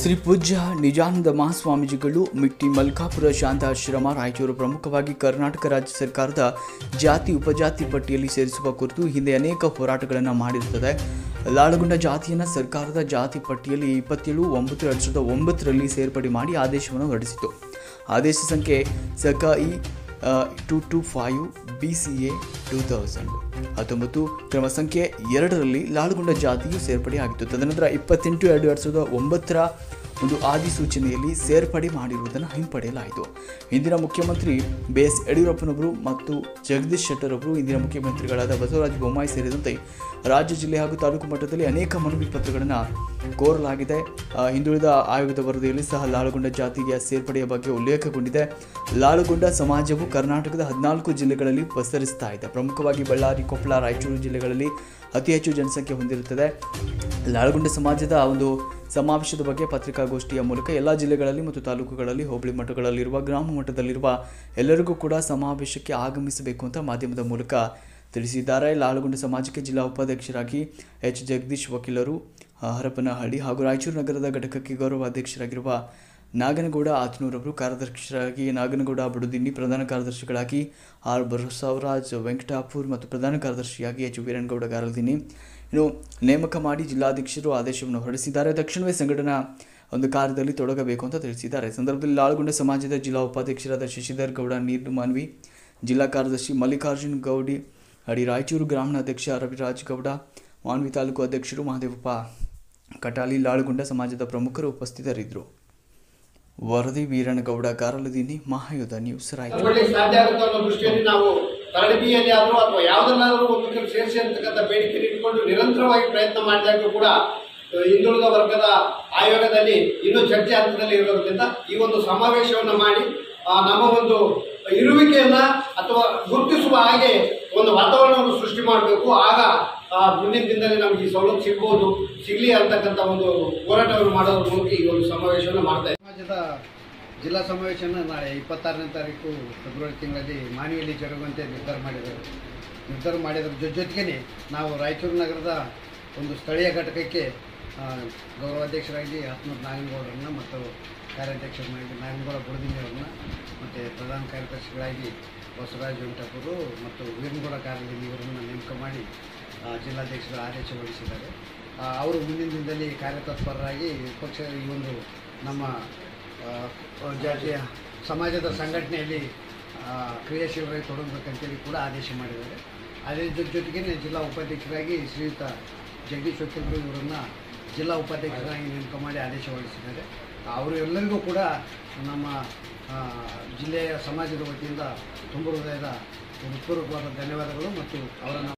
ಶ್ರೀ ಪೂಜ್ಯ ನಿಜಾನಂದ ಮಹಾಸ್ವಾಮೀಜಿಗಳು ಮಿಟ್ಟಿ ಮಲ್ಕಾಪುರ ಶಾಂತಾಶ್ರಮ ರಾಯಚೂರು ಪ್ರಮುಖವಾಗಿ ಕರ್ನಾಟಕ ರಾಜ್ಯ ಸರ್ಕಾರದ ಜಾತಿ ಉಪಜಾತಿ ಪಟ್ಟಿಯಲ್ಲಿ ಸೇರಿಸುವ ಕುರಿತು ಹಿಂದೆ ಅನೇಕ ಹೋರಾಟಗಳನ್ನು ಮಾಡಿರುತ್ತದೆ ಲಾಳಗುಂಡ ಜಾತಿಯನ್ನು ಸರ್ಕಾರದ ಜಾತಿ ಪಟ್ಟಿಯಲ್ಲಿ ಇಪ್ಪತ್ತೇಳು ಒಂಬತ್ತು ಎರಡು ಸಾವಿರದ ಒಂಬತ್ತರಲ್ಲಿ ಸೇರ್ಪಡೆ ಮಾಡಿ ಆದೇಶವನ್ನು ಹೊರಡಿಸಿತು ಆದೇಶ ಸಂಖ್ಯೆ ಸಕಾಯಿ two two five B C A two thousand ಹತ್ತೊಂಬತ್ತು ಕ್ರಮ ಸಂಖ್ಯೆ ಎರಡರಲ್ಲಿ ಲಾಲ್ಗುಂಡ ಜಾತಿಯು ಸೇರ್ಪಡೆಯಾಗಿತ್ತು ತದನಂತರ ಇಪ್ಪತ್ತೆಂಟು ಎರಡು ಎರಡು ಸಾವಿರದ ಒಂಬತ್ತರ ಒಂದು ಆದಿಸೂಚನೆಯಲ್ಲಿ ಸೇರ್ಪಡೆ ಮಾಡಿರುವುದನ್ನು ಹಿಂಪಡೆಯಲಾಯಿತು ಇಂದಿನ ಮುಖ್ಯಮಂತ್ರಿ ಬಿ ಎಸ್ ಯಡಿಯೂರಪ್ಪನವರು ಮತ್ತು ಜಗದೀಶ್ ಶೆಟ್ಟರ್ ಅವರು ಇಂದಿನ ಮುಖ್ಯಮಂತ್ರಿಗಳಾದ ಬಸವರಾಜ ಬೊಮ್ಮಾಯಿ ಸೇರಿದಂತೆ ರಾಜ್ಯ ಜಿಲ್ಲೆ ಹಾಗೂ ತಾಲೂಕು ಮಟ್ಟದಲ್ಲಿ ಅನೇಕ ಮನವಿ ಪತ್ರಗಳನ್ನು ಕೋರಲಾಗಿದೆ ಆ, ಹಿಂದುಳಿದ ಆಯೋಗದ ವರದಿಯಲ್ಲಿ ಸಹ ಲಾಲುಗುಂಡ ಜಾತಿಗೆ ಸೇರ್ಪಡೆಯ ಬಗ್ಗೆ ಉಲ್ಲೇಖಗೊಂಡಿದೆ ಲಾಲುಗುಂಡ ಸಮಾಜವು ಕರ್ನಾಟಕದ ಹದಿನಾಲ್ಕು ಜಿಲ್ಲೆಗಳಲ್ಲಿ ಪಸರಿಸ್ತಾ ಇದೆ ಪ್ರಮುಖವಾಗಿ ಬಳ್ಳಾರಿ ಕೊಪ್ಪಳ ರಾಯಚೂರು ಜಿಲ್ಲೆಗಳಲ್ಲಿ ಅತಿ ಹೆಚ್ಚು ಜನಸಂಖ್ಯೆ ಹೊಂದಿರುತ್ತದೆ ಲಾಲುಗುಂಡ ಸಮಾಜದ ಒಂದು ಸಮಾವೇಶದ ಬಗ್ಗೆ ಪತ್ರಿಕಾಗೋಷ್ಠಿಯ ಮೂಲಕ ಎಲ್ಲ ಜಿಲ್ಲೆಗಳಲ್ಲಿ ಮತ್ತು ತಾಲೂಕುಗಳಲ್ಲಿ ಹೋಬಳಿ ಮಟ್ಟಗಳಲ್ಲಿರುವ ಗ್ರಾಮ ಮಟ್ಟದಲ್ಲಿರುವ ಎಲ್ಲರಿಗೂ ಕೂಡ ಸಮಾವೇಶಕ್ಕೆ ಆಗಮಿಸಬೇಕು ಅಂತ ಮಾಧ್ಯಮದ ಮೂಲಕ ತಿಳಿಸಿದ್ದಾರೆ ಲಾಲುಗುಂಡ ಸಮಾಜಕ್ಕೆ ಜಿಲ್ಲಾ ಉಪಾಧ್ಯಕ್ಷರಾಗಿ ಎಚ್ ಜಗದೀಶ್ ವಕೀಲರು ಆ, ಹರಪನಹಳ್ಳಿ ಹಾಗೂ ರಾಯಚೂರು ನಗರದ ಘಟಕಕ್ಕೆ ಗೌರವ ಅಧ್ಯಕ್ಷರಾಗಿರುವ ನಾಗನಗೌಡ ಆತನೂರವರು ಕಾರ್ಯದರ್ಶಿಯಾಗಿ ನಾಗನಗೌಡ ಬಡುದಿನ್ನಿ ಪ್ರಧಾನ ಕಾರ್ಯದರ್ಶಿಗಳಾಗಿ ಆರ್ ಬಸವರಾಜ್ ವೆಂಕಟಾಪುರ್ ಮತ್ತು ಪ್ರಧಾನ ಕಾರ್ಯದರ್ಶಿಯಾಗಿ ಎಚ್ ವೀರನಗೌಡ ಗಾರಲ್ದಿನಿ ಇನ್ನು ನೇಮಕ ಮಾಡಿ ಜಿಲ್ಲಾಧ್ಯಕ್ಷರು ಆದೇಶವನ್ನು ಹೊರಡಿಸಿದ್ದಾರೆ ತಕ್ಷಣವೇ ಸಂಘಟನಾ ಒಂದು ಕಾರ್ಯದಲ್ಲಿ ತೊಡಗಬೇಕು ಅಂತ ತಿಳಿಸಿದ್ದಾರೆ ಈ ಸಂದರ್ಭದಲ್ಲಿ ಲಾಲ್ಗುಂಡ ಸಮಾಜದ ಜಿಲ್ಲಾ ಉಪಾಧ್ಯಕ್ಷರಾದ ಶಶಿಧರ್ ಗೌಡ ನೀರು ಮಾನ್ವಿ ಜಿಲ್ಲಾ ಕಾರ್ಯದರ್ಶಿ ಮಲ್ಲಿಕಾರ್ಜುನ್ ಗೌಡಿ ಅಡಿ ರಾಯಚೂರು ಗ್ರಾಮೀಣ ಅಧ್ಯಕ್ಷ ರವಿರಾಜ್ ಗೌಡ ಮಾನ್ವಿ ತಾಲೂಕು ಅಧ್ಯಕ್ಷರು ಮಹದೇವಪ್ಪ ಕಟಾಲಿ ಲಾಳುಗುಂಡ ಸಮಾಜದ ಪ್ರಮುಖರು ಉಪಸ್ಥಿತರಿದ್ದರು ವರದಿ ವೀರನಗೌಡ ಕಾರಲದಿನಿ ಮಹಾಯುಧ ನ್ಯೂಸ್ ರಾಯಚೂರು ತಗೊಳ್ಳಿಕ್ಕೆ ಸಾಧ್ಯ ಆಗುತ್ತೆ ಅನ್ನೋ ದೃಷ್ಟಿಯಲ್ಲಿ ನಾವು ತರಬೇತಿಯಲ್ಲಿ ಆದರೂ ಅಥವಾ ಯಾವುದನ್ನಾದರೂ ಒಂದು ಕಡೆ ಸೇರಿಸಿ ಅಂತಕ್ಕಂಥ ಬೇಡಿಕೆ ಇಟ್ಕೊಂಡು ನಿರಂತರವಾಗಿ ಪ್ರಯತ್ನ ಮಾಡಿದಾಗಲೂ ಕೂಡ ಅಹ್, ಹಿಂದುಳಿದ ವರ್ಗದ ಆಯೋಗದಲ್ಲಿ ಇನ್ನೂ ಚರ್ಚೆ ಹಂತದಲ್ಲಿ ಇರೋದ್ರಿಂದ ಈ ಒಂದು ಸಮಾವೇಶವನ್ನು ಮಾಡಿ ಆ, ನಮ್ಮ ಒಂದು ಇರುವಿಕೆಯನ್ನ ಅಥವಾ ಗುರುತಿಸುವ ಹಾಗೆ ಒಂದು ವಾತಾವರಣವನ್ನು ಸೃಷ್ಟಿ ಮಾಡಬೇಕು ಆಗ ಆ, ಮುಂದಿನ ದಿನದಲ್ಲಿ ನಮಗೆ ಈ ಸವಲತ್ತು ಸಿಗ್ಬೋದು ಸಿಗ್ಲಿ ಅಂತಕ್ಕಂಥ ಒಂದು ಹೋರಾಟವನ್ನು ಮಾಡೋದ್ರ ಮೂಲಕ ಈ ಒಂದು ಸಮಾವೇಶವನ್ನು ಮಾಡ್ತಾ ಇದ್ದೀವಿ. ಸಮಾಜದ ಜಿಲ್ಲಾ ಸಮಾವೇಶನ ನಾಳೆ ಇಪ್ಪತ್ತಾರನೇ ತಾರೀಕು ಫೆಬ್ರವರಿ ತಿಂಗಳಲ್ಲಿ ಮಾನ್ವಿಯಲ್ಲಿ ಜರುಗುವಂತೆ ನಿರ್ಧಾರ ಮಾಡಿದ್ದಾರೆ ನಿರ್ಧಾರ ಮಾಡಿದ್ರ ಜೊತೆ ಜೊತೆಗೇ ನಾವು ರಾಯಚೂರು ನಗರದ ಒಂದು ಸ್ಥಳೀಯ ಘಟಕಕ್ಕೆ ಆ, ಗೌರವಾಧ್ಯಕ್ಷರಾಗಿ ಹತ್ನೂರು ನಾಗನಗೌಡರನ್ನ ಮತ್ತು ಕಾರ್ಯಾಧ್ಯಕ್ಷರನ್ನಾಗಿ ನಾಗನಗೌಡ ಬುಡದಿನಿ ಅವ್ರನ್ನ ಮತ್ತು ಪ್ರಧಾನ ಕಾರ್ಯದರ್ಶಿಗಳಾಗಿ ಬಸವರಾಜ್ ವೆಂಕಟಪುರು ಮತ್ತು ವೀರನಗೌಡ ಕಾರದಿನಿ ಇವರನ್ನು ನೇಮಕ ಮಾಡಿ ಆ, ಜಿಲ್ಲಾಧ್ಯಕ್ಷರು ಆದೇಶ ಹೊರಡಿಸಿದ್ದಾರೆ ಆ, ಅವರು ಮುಂದಿನ ದಿನದಲ್ಲಿ ಕಾರ್ಯತತ್ಪರರಾಗಿ ಪಕ್ಷ ಈ ಒಂದು ನಮ್ಮ ಆ, ಜಾತಿಯ ಸಮಾಜದ ಸಂಘಟನೆಯಲ್ಲಿ ಆ, ಕ್ರಿಯಾಶೀಲರಾಗಿ ತೊಡಗಬೇಕಂತೇಳಿ ಕೂಡ ಆದೇಶ ಮಾಡಿದ್ದಾರೆ ಅದೇ ಜೊತೆ ಜೊತೆಗೇ ಜಿಲ್ಲಾ ಉಪಾಧ್ಯಕ್ಷರಾಗಿ ಶ್ರೀಯುತ ಜಗದೀಶ್ ವಕೀಲರು ಇವರನ್ನು ಜಿಲ್ಲಾ ಉಪಾಧ್ಯಕ್ಷರಾಗಿ ನೇಮಕ ಮಾಡಿ ಆದೇಶ ಹೊರಡಿಸಿದ್ದಾರೆ ಅವರು ಎಲ್ಲರಿಗೂ ಕೂಡ ನಮ್ಮ ಆ, ಜಿಲ್ಲೆಯ ಸಮಾಜದ ವತಿಯಿಂದ ತುಂಬ ಹೃದಯದ ಹೃತ್ಪೂರ್ವಕವಾದ ಧನ್ಯವಾದಗಳು ಮತ್ತು ಅವರನ್ನು